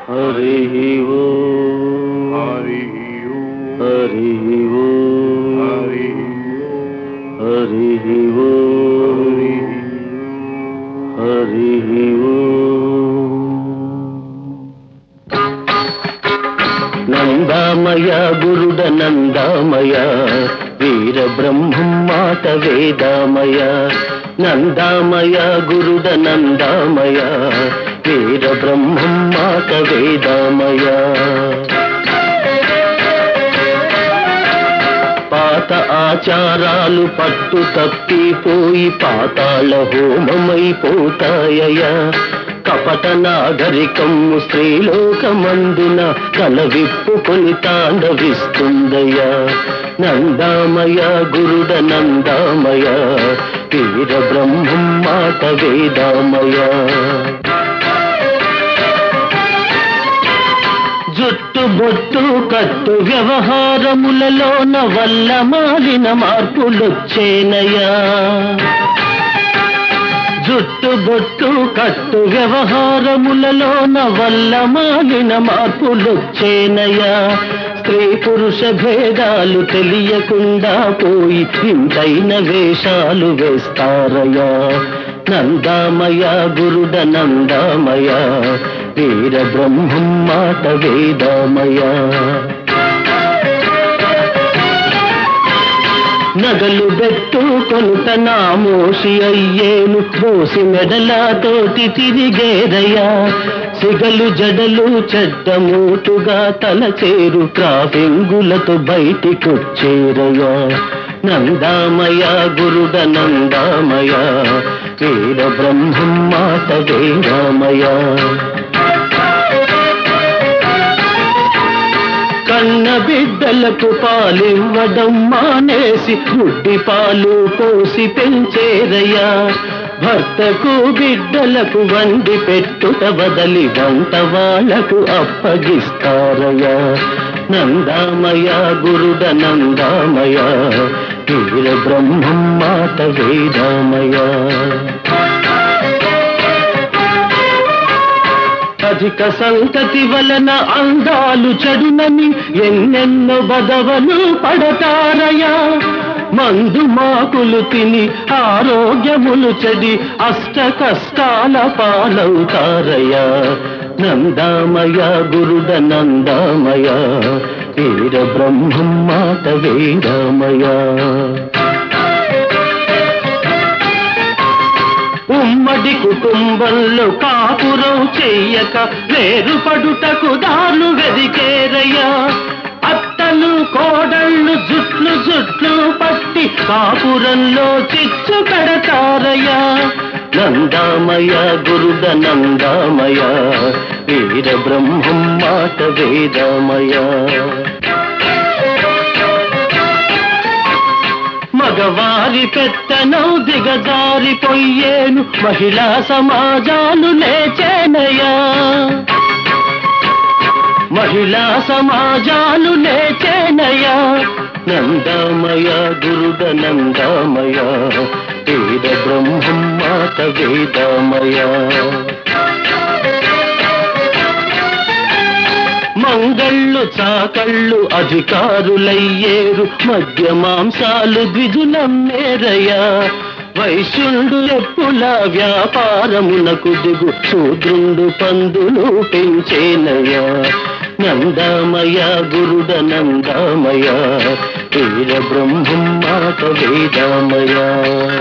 హరి ఓ హరి హరి ఓ హరి హరి ఓ హరి ఓ నందామయ గురుడ నందామయ వీర బ్రహ్మం మాట వేదామయ నందామయ గురుడ నందామయ వీర బ్రహ్మం మాట వేదామయ పాత ఆచారాలు పట్టు తప్పిపోయి పాతాళ హోమమైపోతాయయ కపట నాగరికము స్త్రీలోకమందున కల విప్పుకొని తాండవిస్తుందయ నందామయ గురుడ నందామయ వీర బ్రహ్మం మాట వేదామయ జుట్టు బొట్టు కట్టు వ్యవహారములలోన వల్ల మాలిన మార్పులొచ్చేనయా జుట్టు బొట్టు కట్టు వ్యవహారములలోన వల్ల మాలిన మార్పులొచ్చేనయా స్త్రీ పురుష భేదాలు తెలియకుండా పోయి ఇంతైన వేషాలు వేస్తారయా నందామయ గురుడ నందామయ వీర బ్రహ్మం మాట వేదామయ నగలు బెట్టు కొనుట నామోషి అయ్యేను మోసి మెడలాతోటి తిరిగేరయ్యా సిగలు జడలు చెడ్డ మూటుగా తలచేరు ట్రాఫింగులతో బయటికొచ్చేరయ్యా నందామయ గురుడ నందామయ వీర బ్రహ్మం మాట వేదామయ కన్న బిడ్డలకు పాలివ్వడం మానేసి గుడ్డి పాలు పోసి పెంచేరయ్యా భర్తకు బిడ్డలకు వండి పెట్టుట బదలి వంట వాళ్లకు అప్పగిస్తారయ్యా నందామయ గురుడ నందామయ వీర బ్రహ్మం మాట వేదామయ అధిక సంతతి వలన అందాలు చెడునని ఎన్నెన్నో బదవలు పడతారయా మందు మాకులు తిని ఆరోగ్యములు చెడి అష్ట కష్టాల పాలవుతారయ్యా నందామయ గురుడ నందామయ వీర బ్రహ్మం మాట వేదామయ ఉమ్మడి కుటుంబంలో కాపురం చెయ్యక వేరుపడుటకు దారు వెదికేరయ్యా అత్తలు కోడళ్ళు జుట్లు జుట్లు పట్టి కాపురంలో చిచ్చు పెడతారయ్యా నందామయ గురుడ నందామయ వీర బ్రహ్మం మాట వేదామయ మగవారి పెత్తనం దిగజారిపోయేను మహిళా సమాజాలు లేచేనయా మహిళా సమాజాలు లేచేనయా నందామయ గురుడ నందామయ వేద బ్రహ్మం మాట వేదామయ మంగళ్ళు చాకళ్ళు అధికారులయ్యేరు మద్య మాంసాలు ద్విజులమ్మేరయ్యా వైశ్యుండు ఎప్పుల వ్యాపారమునకు దిగు శూద్రుండు పందులు పెంచేనయ్యా నందామయ గురుడ నందామయ వీర బ్రహ్మం మాట వేదామయ